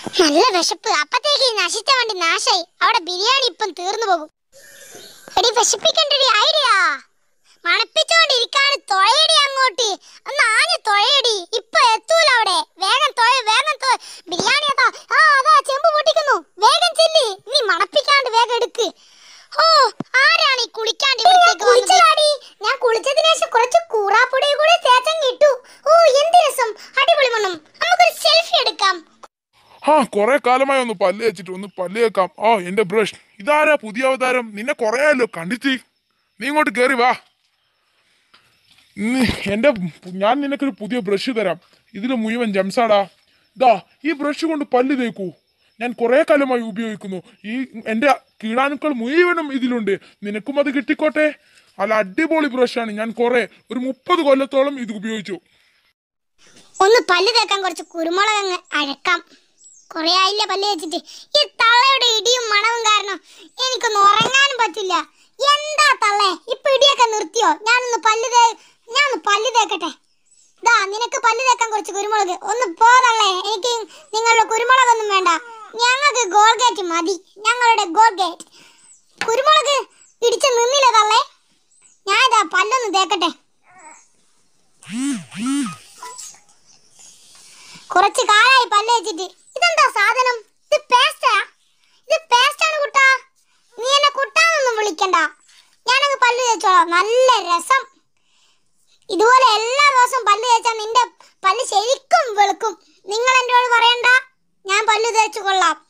നല്ല വിശപ്പ് അപ്പത്തേക്ക് ഈ നശിച്ച വണ്ടി നാശായി അവിടെ ബിരിയാണി ഇപ്പം തീർന്നു പോകും എടി വിശപ്പിക്കണ്ടടി ഐഡിയ മണപ്പിച്ചോണ്ടിരിക്കാണ് തൊഴയടി അങ്ങോട്ട് ഒന്ന് ആഞ്ഞ് തൊഴയടി ഇപ്പൊ എത്തൂല അവിടെ വേഗം തൊഴ വേഗം തൊഴ ബിരിയാണി അതാ ആ അതാ ചെമ്പ് പൊട്ടിക്കുന്നു വേഗം ചെല്ലി നീ മണപ്പിക്കാണ്ട് വേഗം എടുക്ക് ഓ ആരാണ് ഈ കുളിക്കാണ്ട് ഇവിടത്തേക്ക് വന്നത് ഞാൻ കുളിച്ചതിന് ശേഷം കുറച്ച് കൂറാപ്പൊടി കൂടെ തേച്ചങ്ങ് ഇട്ടു ഓ എന്ത് രസം അടിപൊളി മണം നമുക്കൊരു സെൽഫി എടുക്കാം ആ കുറെ കാലമായി ഒന്ന് പല്ല് വെച്ചിട്ട് ഒന്ന് പല്ല് വെക്കാം ആ എന്റെ ബ്രഷ് ഇതാരാ പുതിയ അവതാരം നിന്നെ കുറയാലോ കണ്ടിട്ട് നീ ഇങ്ങോട്ട് കേറി വാ നീ- എന്റെ ഞാൻ നിനക്കൊരു പുതിയ ബ്രഷ് തരാം ഇതിൽ മുഴുവൻ ജംസാടാ ഇതാ ഈ ബ്രഷ് കൊണ്ട് പല്ല് തേക്കൂ ഞാൻ കുറെ കാലമായി ഉപയോഗിക്കുന്നു ഈ എന്റെ കീടാണുക്കൾ മുഴുവനും ഇതിലുണ്ട് നിനക്കും അത് കിട്ടിക്കോട്ടെ അല്ല അടിപൊളി ബ്രഷാണ് ഞാൻ കുറെ ഒരു മുപ്പത് കൊല്ലത്തോളം ഇത് ഉപയോഗിച്ചു ഒന്ന് പല്ല് തേക്കാൻ കുറച്ച് കുരുമുളക് അങ്ങ് അഴക്കാം കുറെ ആയില്ല പല്ല് വെച്ചിട്ട് ഈ തള്ളയുടെ ഇടിയും മണവും കാരണം എനിക്കൊന്ന് ഉറങ്ങാനും പറ്റില്ല എന്താ തള്ളേ ഇപ്പൊ ഇടിയൊക്കെ നിർത്തിയോ ഞാനൊന്ന് പല്ല് തേ ഞാനൊന്ന് പല്ല് തേക്കട്ടെ ദാ നിനക്ക് പല്ല് തേക്കാൻ കുറച്ച് കുരുമുളക് ഒന്ന് പോ തള്ളേ എനിക്ക് നിങ്ങളുടെ കുരുമുളകൊന്നും വേണ്ട ഞങ്ങൾക്ക് ഗോൾഗേറ്റ് മതി ഞങ്ങളുടെ ഗോൾഗേറ്റ് കുരുമുളക് ഇടിച്ച് നിന്നില്ല തള്ളേ ഞാൻ ഇതാ പല്ലൊന്ന് തേക്കട്ടെ കുറച്ച് കാലായി പല്ല് വെച്ചിട്ട് ഇതെന്താ സാധനം ഇത് പേസ്റ്റാ ഇത് പേസ്റ്റാണ് കുട്ടാ നീ എന്നെ കുട്ടാന്നൊന്നും വിളിക്കണ്ട ഞാനങ്ങ് പല്ല് തേച്ചോളാം നല്ല രസം ഇതുപോലെ എല്ലാ ദിവസവും പല്ല് തേച്ചാൽ നിന്റെ പല്ല് ശരിക്കും വെളുക്കും നിങ്ങൾ എന്നോട് പറയണ്ട ഞാൻ പല്ല് തേച്ചു കൊള്ളാം